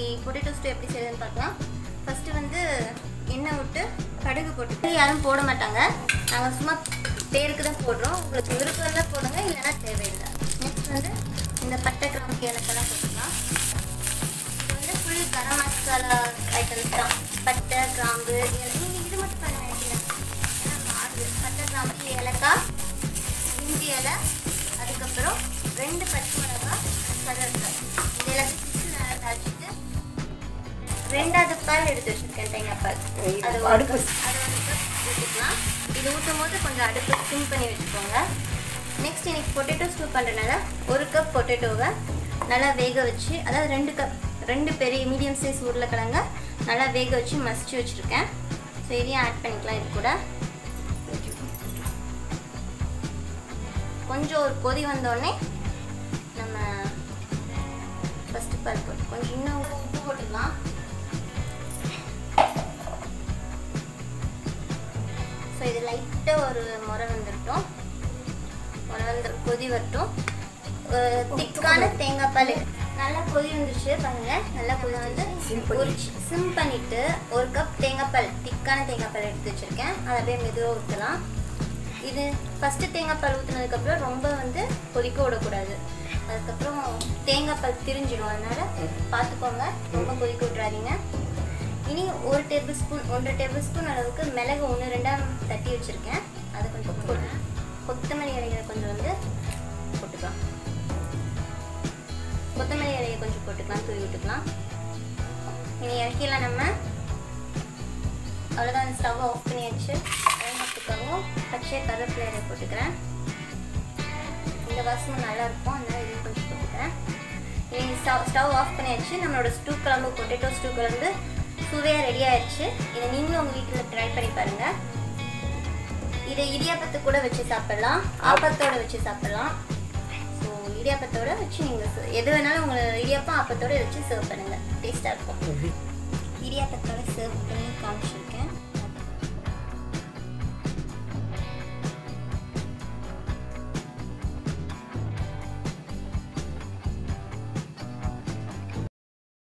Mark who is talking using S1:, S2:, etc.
S1: இன்னைக்கு பொட்டேட்டோ ஸ்டூ எப்படி செய்யுதுன்னு பார்க்கலாம் ஃபஸ்ட்டு வந்து எண்ணெய் விட்டு கடுகு போட்டு யாரும் போட மாட்டாங்க நாங்கள் சும்மா பேருக்கு தான் போடுறோம் உங்களுக்கு விருப்பம் இருந்தால் போடுங்க இல்லைன்னா தேவையில்லை நெக்ஸ்ட் வந்து இந்த பட்டை கிராம்பு ஏலக்கெல்லாம் போட்டுக்கலாம் இது வந்து ஃபுல் கரம் மசாலா ஐட்டம்ஸ் தான் பட்டை கிராம்பு ஏல- நீங்க இது மட்டும் பண்ண நினைக்கிறேன் ஏன்னா மாறுது பட்டை கிராம்பு ஏலக்காய் இஞ்சி இலை அதுக்கப்புறம் ரெண்டு பச்சை மிளகாய் கருவேப்பிலை இது எல்லாத்தையும் பிச்சு நல்லா தாளிச்சிட்டு ரெண்டாவது பால் எடுத்து வச்சிருக்கேன் தேங்காய் பால் அது ஒரு
S2: அடுப்பு
S1: cup- அது ஒரு cup ஊற்றிக்கலாம் இது ஊற்றும் போது கொஞ்சம் அடுப்பு சிம் பண்ணி வச்சுக்கோங்க நெக்ஸ்ட் இன்னைக்கு பொட்டேட்டோ ஸ்டூ பண்ணுறதுனால ஒரு கப் பொட்டேட்டோவை நல்லா வேக வச்சு அதாவது ரெண்டு கப் ரெண்டு பெரிய மீடியம் சைஸ் உருளைக்கிழங்க நல்லா வேக வச்சு மசிச்சு வச்சுருக்கேன் ஸோ இதையும் ஆட் பண்ணிக்கலாம் இது கூட கொஞ்சம் ஒரு கொதி வந்தோடனே நம்ம ஃபஸ்ட்டு பால் போட்டு கொஞ்சம் இன்னும் உப்பு போட்டுக்கலாம் ஸோ இது லைட்டாக ஒரு முறை வந்துட்டோம் முறை வந்து கொதி வரட்டும் திக்கான தேங்காய் பால் நல்லா கொதி வந்துருச்சு பாருங்க நல்லா கொதி வந்து
S2: Sim
S1: ஒரு சிம் பண்ணிட்டு ஒரு கப் தேங்காய் பால் திக்கான தேங்காய் பால் எடுத்து வச்சிருக்கேன் அதை அப்படியே மெதுவாக ஊற்றலாம் இது ஃபஸ்ட்டு தேங்காய் பால் ஊற்றுனதுக்கப்புறம் ரொம்ப வந்து கொதிக்க விடக்கூடாது அதுக்கப்புறம் தேங்காய் பால் திரிஞ்சிடும் அதனால பார்த்துக்கோங்க ரொம்ப கொதிக்க விட்றாதீங்க இனி ஒரு டேபிள் ஸ்பூன் ஒன்றரை டேபிள் ஸ்பூன் அளவுக்கு மிளகு ஒன்று ரெண்டாக தட்டி வச்சுருக்கேன் அதை கொஞ்சம் போட்டு கொத்தமல்லி இலைகளை கொஞ்சம் வந்து போட்டுக்கலாம் கொத்தமல்லி இலையை கொஞ்சம் போட்டுக்கலாம் தூவி விட்டுக்கலாம் இனி இறக்கிடலாம் நம்ம அவ்வளோதான் ஸ்டவ் ஆஃப் பண்ணியாச்சு தேங்காய்த்துக்காகவும் பச்சை கருவேப்பிலை இலையை போட்டுக்கிறேன் இந்த வாசமும் நல்லா இருக்கும் அதனால இதையும் கொஞ்சம் போட்டுக்கிறேன் இனி ஸ்டவ் ஸ்டவ் ஆஃப் பண்ணியாச்சு நம்மளோட ஸ்டூ குழம்பு பொட்டேட்டோ ஸ்டூ குழம்பு சுவையாக ரெடி ஆயிடுச்சு இதை நீங்களும் உங்கள் வீட்டில் ட்ரை பண்ணி பாருங்கள் இதை இடியாப்பத்து கூட வச்சு சாப்பிடலாம் ஆப்பத்தோட வச்சு சாப்பிடலாம் ஸோ இடியாப்பத்தோட வச்சு நீங்கள் எது வேணாலும் உங்களை இடியாப்பம் ஆப்பத்தோட வச்சு சர்வ் பண்ணுங்கள் டேஸ்ட்டாக இருக்கும் இடியாப்பத்தோட சர்வ் பண்ணி காமிச்சிருக்கேன்